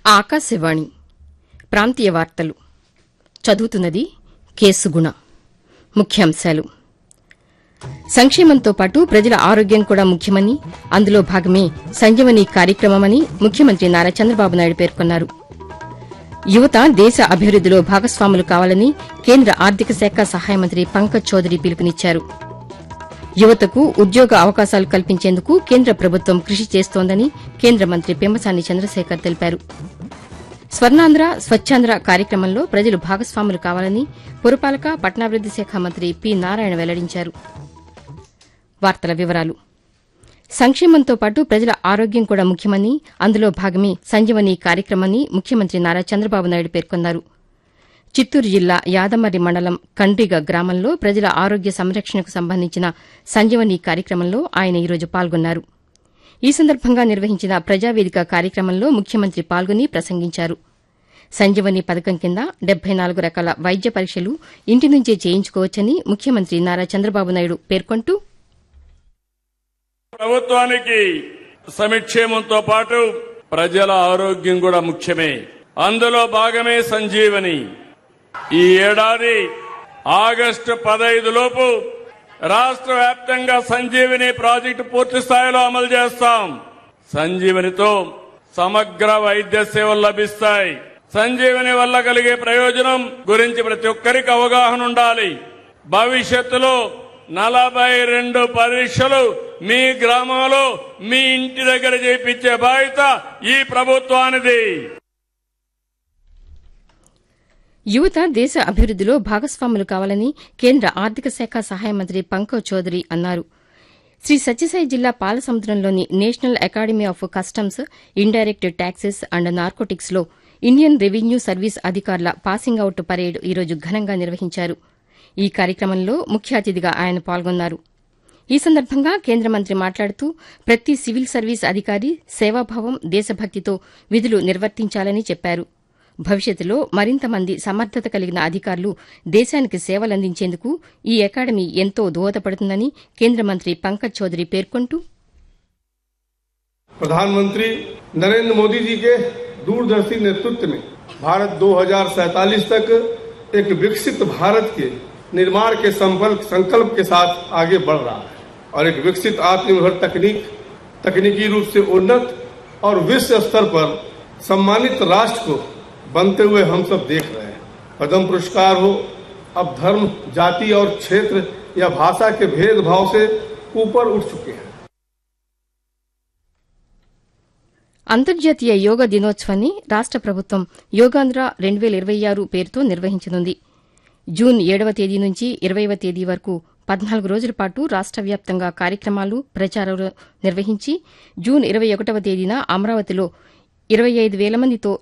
ఆకాశవాణి ప్రాంతీయ వార్తలు చదువుతున్నది కేసుగుణ ముఖ్యాంశాలు సంక్షేమంతో పాటు ప్రజల ఆరోగ్యం కూడా ముఖ్యమని అందులో భాగమే సంజీవని కార్యక్రమమని ముఖ్యమంత్రి నారా చంద్రబాబు నాయుడు పేర్కొన్నారు యువత దేశ అభివృద్దిలో భాగస్వాములు కావాలని కేంద్ర ఆర్థిక శాఖ సహాయ మంత్రి పంకజ్ చౌదరి పిలుపునిచ్చారు యువతకు ఉద్యోగ అవకాశాలు కల్పించేందుకు కేంద్ర ప్రభుత్వం కృషి చేస్తోందని కేంద్ర మంత్రి పెమ్మసాని చంద్రశేఖర్ తెలిపారు స్వర్ణాంధ్ర స్వచ్ఛాంధ్ర కార్యక్రమంలో ప్రజలు భాగస్వాములు కావాలని పురపాలక పట్టణాభివృద్ది శాఖ మంత్రి పి నారాయణ వెల్లడించారు వార్తల వివరాలు సంక్షేమంతో పాటు ప్రజల ఆరోగ్యం కూడా ముఖ్యమని అందులో భాగమే సంజీవని కార్యక్రమని ముఖ్యమంత్రి నారా చంద్రబాబు నాయుడు పేర్కొన్నారు చిత్తూరు జిల్లా యాదమర్రి మండలం కండ్రిగ గ్రామంలో ప్రజల ఆరోగ్య సంరక్షణకు సంబంధించిన సంజీవని కార్యక్రమంలో ఆయన ఈరోజు పాల్గొన్నారు ఈ సందర్భంగా నిర్వహించిన ప్రజావేదిక కార్యక్రమంలో ముఖ్యమంత్రి పాల్గొని ప్రసంగించారు సంజీవని పథకం కింద డెబ్బై నాలుగు రకాల వైద్య పరీక్షలు ఇంటి నుంచే చేయించుకోవచ్చని ముఖ్యమంత్రి నారా చంద్రబాబు నాయుడు పేర్కొంటూ ప్రభుత్వానికి సమిక్షేమంతో పాటు ప్రజల ఆరోగ్యం కూడా ముఖ్యమే అందులో భాగమే సంజీవని ఈ ఏడాది ఆగస్టు పదైదు లోపు రాష్ట్ర వ్యాప్తంగా సంజీవని ప్రాజెక్టు పూర్తి స్థాయిలో అమలు చేస్తాం సంజీవనితో సమగ్ర వైద్య సేవలు లభిస్తాయి సంజీవని వల్ల కలిగే ప్రయోజనం గురించి ప్రతి ఒక్కరికి అవగాహన ఉండాలి భవిష్యత్తులో నలభై రెండు పరీక్షలు మీ గ్రామంలో మీ ఇంటి దగ్గర చేయించే బాధ్యత ఈ ప్రభుత్వానిది యువత దేశ అభివృద్దిలో భాగస్వాములు కావాలని కేంద్ర ఆర్థిక శాఖ సహాయ మంత్రి పంకజ్ చౌదరి అన్నారు శ్రీ సత్యసాయి జిల్లా పాలసముద్రంలోని national academy of customs indirect taxes and narcotics లో ఇండియన్ రెవెన్యూ సర్వీస్ అధికారుల పాసింగ్ అవుట్ పరేడ్ ఈరోజు ఘనంగా నిర్వహించారు ఈ కార్యక్రమంలో ముఖ్య అతిథిగా ఆయన పాల్గొన్నారు ఈ సందర్భంగా కేంద్ర మంత్రి మాట్లాడుతూ ప్రతి సివిల్ సర్వీస్ అధికారి సేవాభావం దేశభక్తితో విధులు నిర్వర్తించాలని చెప్పారు భవిష్యత్తులో మరింత మంది సమర్థత కలిగిన అధికారులు దేశానికి సేవలందించేందుకు ఈ అకాడమీ ఎంతో దోహదపడుతుందని కేంద్ర మంత్రి పంకజ్ చౌదరి పేర్కొంటూ प्रधानमंत्री नरेंद्र मोदी जी के दूरदर्शी नेतृत्व में भारत 2047 तक एक विकसित भारत के निर्माण के संकल्प संकल्प के साथ आगे बढ़ रहा है और एक विकसित आत्मनिर्भर तकनीक तकनीकी रूप से उन्नत और विश्व स्तर पर सम्मानित राष्ट्र को बनते हुए हम सब देख रहे हैं पद्म पुरस्कार हो अब धर्म जाति और क्षेत्र या भाषा के भेदभाव से ऊपर उठ चुके हैं అంతర్జాతీయ యోగా దినోత్సవాన్ని రాష్ట ప్రభుత్వం యోగాంధ్ర రెండు వేల ఇరవై ఆరు పేరుతో నిర్వహించనుంది జూన్ ఏడవ తేదీ నుంచి ఇరవైవ తేదీ వరకు పద్నాలుగు రోజుల పాటు రాష్ట వ్యాప్తంగా కార్యక్రమాలు ప్రచారాలు నిర్వహించి జూన్ ఇరవై ఒకటవ తేదీన అమరావతిలో ఇరవై ఐదు వేల మందితో